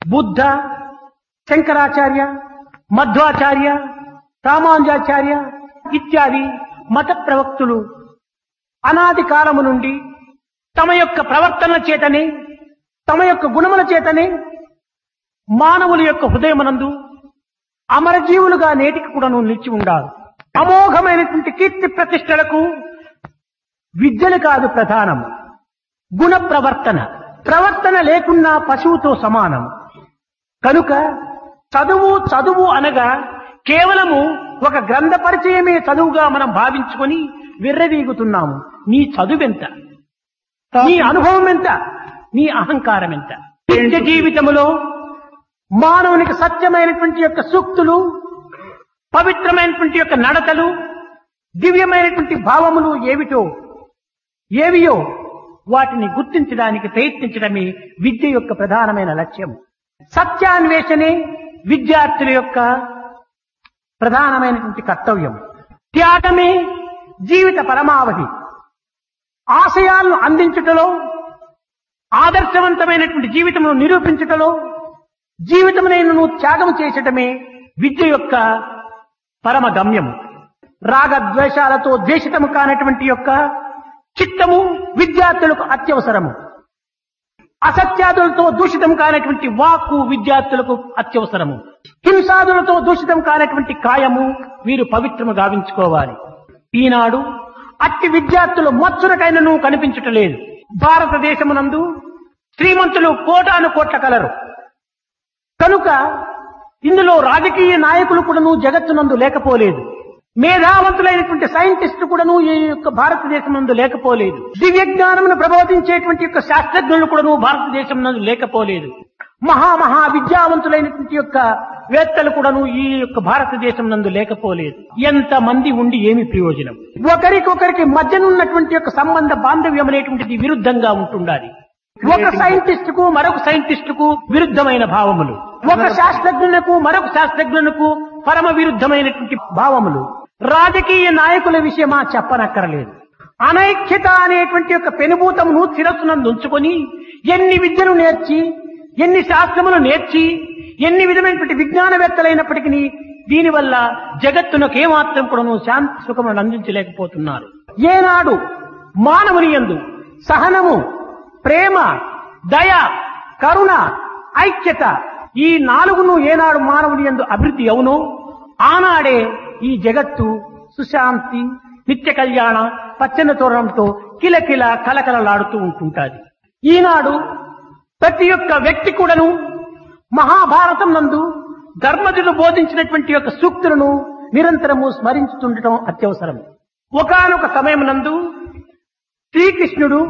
బుద్ధ శంకరాచార్య మధ్వాచార్య రామానుజాచార్య ఇత్యాది మత ప్రవక్తులు అనాది కాలము నుండి తమ యొక్క ప్రవర్తన చేతనే తమ యొక్క గుణముల చేతనే మానవుల యొక్క హృదయమునందు అమరజీవులుగా నేటికి కూడాను నిలిచి ఉండాలి అమోఘమైనటువంటి కీర్తి ప్రతిష్టలకు విద్యలు కాదు ప్రధానం గుణ ప్రవర్తన ప్రవర్తన లేకున్నా పశువుతో సమానం కనుక చదువు చదువు అనగా కేవలము ఒక గ్రంథ పరిచయమే చదువుగా మనం భావించుకొని విర్రవీగుతున్నాము నీ చదువెంత నీ అనుభవం ఎంత నీ అహంకారం ఎంత నిత్య జీవితములో మానవునికి సత్యమైనటువంటి యొక్క సూక్తులు పవిత్రమైనటువంటి యొక్క నడతలు దివ్యమైనటువంటి భావములు ఏమిటో ఏవియో వాటిని గుర్తించడానికి ప్రయత్నించడమే విద్య యొక్క ప్రధానమైన లక్ష్యం సత్యాన్వేషణే విద్యార్థుల యొక్క ప్రధానమైనటువంటి కర్తవ్యం త్యాగమే జీవిత పరమావధి ఆశయాలను అందించుటలో ఆదర్శవంతమైనటువంటి జీవితమును నిరూపించుటలో జీవితమునైనను త్యాగం చేసటమే విద్య యొక్క పరమ గమ్యము రాగద్వేషాలతో ద్వేషితము కానటువంటి యొక్క చిత్తము విద్యార్థులకు అత్యవసరము అసత్యాదులతో దూషితం కానటువంటి వాక్కు విద్యార్థులకు అత్యవసరము హింసాదులతో దూషితం కానటువంటి కాయము వీరు పవిత్రము గావించుకోవాలి ఈనాడు అట్టి విద్యార్థులు మచ్చునకైనను కనిపించటలేదు భారతదేశమునందు శ్రీమంతులు కోటాను కోట్ల కలరు కనుక ఇందులో రాజకీయ నాయకులు కూడాను జగత్తునందు లేకపోలేదు మేధావంతులైనటువంటి సైంటిస్టు కూడాను ఈ యొక్క భారతదేశం నందు లేకపోలేదు దివ్య జ్ఞానమును ప్రబోధించేటువంటి యొక్క శాస్త్రజ్ఞులు కూడాను భారతదేశం నందు లేకపోలేదు మహా మహా విద్యావంతులైనటువంటి యొక్క వేత్తలు కూడాను ఈ యొక్క భారతదేశం నందు లేకపోలేదు ఎంత మంది ఉండి ఏమి ప్రయోజనం ఒకరికొకరికి మధ్యనున్నటువంటి యొక్క సంబంధ బాంధవ్యం అనేటువంటిది విరుద్ధంగా ఉంటుండాలి ఒక సైంటిస్ట్ కు మరొక సైంటిస్ట్ కు విరుద్ధమైన భావములు ఒక శాస్త్రజ్ఞులకు మరొక శాస్త్రజ్ఞులకు పరమ విరుద్ధమైనటువంటి భావములు రాజకీయ నాయకుల విషయమా చెప్పనక్కరలేదు అనైక్యత అనేటువంటి యొక్క పెనుభూతమును శిరస్సునందు ఉంచుకొని ఎన్ని విద్యను నేర్చి ఎన్ని శాస్త్రములు నేర్చి ఎన్ని విధమైనటువంటి విజ్ఞానవేత్తలైనప్పటికీ దీనివల్ల జగత్తునకు ఏమాత్రం కూడా శాంతి సుఖములను అందించలేకపోతున్నారు ఏనాడు మానవుని యందు సహనము ప్రేమ దయ కరుణ ఐక్యత ఈ నాలుగును ఏనాడు మానవుని యందు అభివృద్ధి అవునో ఆనాడే ఈ జగత్తు సుశాంతి నిత్య కళ్యాణ పచ్చని తోరణంతో కిలకిల కలకలలాడుతూ ఉంటుంటాది ఈనాడు ప్రతి ఒక్క వ్యక్తి కూడాను మహాభారతం నందు ధర్మజులు బోధించినటువంటి యొక్క సూక్తులను నిరంతరము స్మరించుతుండటం అత్యవసరం ఒకనొక సమయం నందు శ్రీకృష్ణుడు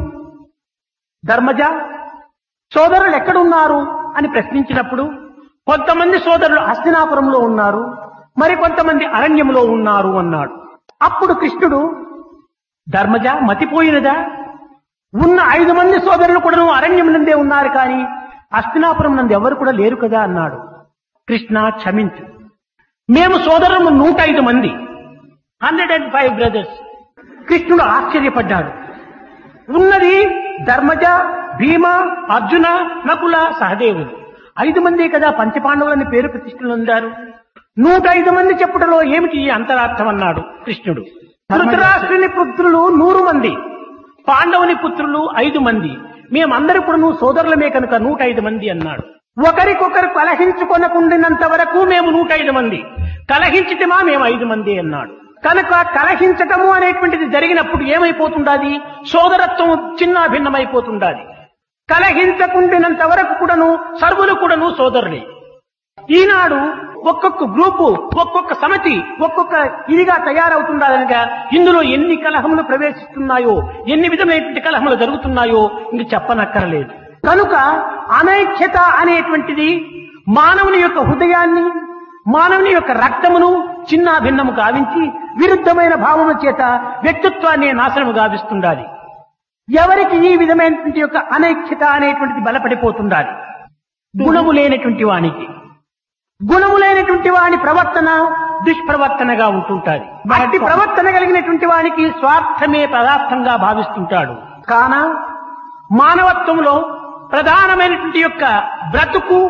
ధర్మజ సోదరులు ఎక్కడున్నారు అని ప్రశ్నించినప్పుడు కొంతమంది సోదరులు హస్తినాపురంలో ఉన్నారు మరి కొంతమంది అరణ్యంలో ఉన్నారు అన్నాడు అప్పుడు కృష్ణుడు ధర్మజ మతిపోయినదా ఉన్న ఐదు మంది సోదరులు కూడా అరణ్యం నందే ఉన్నారు కానీ హస్తినాపురం నందు ఎవరు కూడా లేరు కదా అన్నాడు కృష్ణ క్షమించు మేము సోదరులు నూట ఐదు మంది హండ్రెడ్ అండ్ ఫైవ్ బ్రదర్స్ కృష్ణుడు ఆశ్చర్యపడ్డాడు ఉన్నది ధర్మజ భీమ అర్జున నకుల సహదేవుడు ఐదు మంది కదా పంచపాండవులని పేరు ప్రతిష్టలు ఉందారు నూట ఐదు మంది చెప్పుటలో ఏమిటి ఈ అంతరార్థం అన్నాడు కృష్ణుడు ధృతరాష్ట్రుని పుత్రులు నూరు మంది పాండవుని పుత్రులు ఐదు మంది మేమందరూ కూడా సోదరులమే కనుక నూట ఐదు మంది అన్నాడు ఒకరికొకరు కలహించుకొనకుండినంత వరకు మేము నూట ఐదు మంది కలహించితమా మేము ఐదు మంది అన్నాడు కనుక కలహించటము అనేటువంటిది జరిగినప్పుడు ఏమైపోతుండాది సోదరత్వం చిన్న భిన్నమైపోతుండాది కలహించకుండినంత వరకు కూడాను సర్వులు కూడాను సోదరులే ఈనాడు ఒక్కొక్క గ్రూపు ఒక్కొక్క సమితి ఒక్కొక్క ఇదిగా తయారవుతుండాలనగా ఇందులో ఎన్ని కలహములు ప్రవేశిస్తున్నాయో ఎన్ని విధమైనటువంటి కలహములు జరుగుతున్నాయో ఇంక చెప్పనక్కరలేదు కనుక అనైక్యత అనేటువంటిది మానవుని యొక్క హృదయాన్ని మానవుని యొక్క రక్తమును చిన్న భిన్నము గావించి విరుద్ధమైన భావము చేత వ్యక్తిత్వాన్ని నాశనము గావిస్తుండాలి ఎవరికి ఈ విధమైనటువంటి యొక్క అనైక్యత అనేటువంటిది బలపడిపోతుండాలి గుణము లేనటువంటి వానికి గుణము లేనటువంటి వాని ప్రవర్తన దుష్ప్రవర్తనగా ఉంటుంటాది అట్టి ప్రవర్తన కలిగినటువంటి వానికి స్వార్థమే పదార్థంగా భావిస్తుంటాడు కాన మానవత్వంలో ప్రధానమైనటువంటి యొక్క బ్రతుకు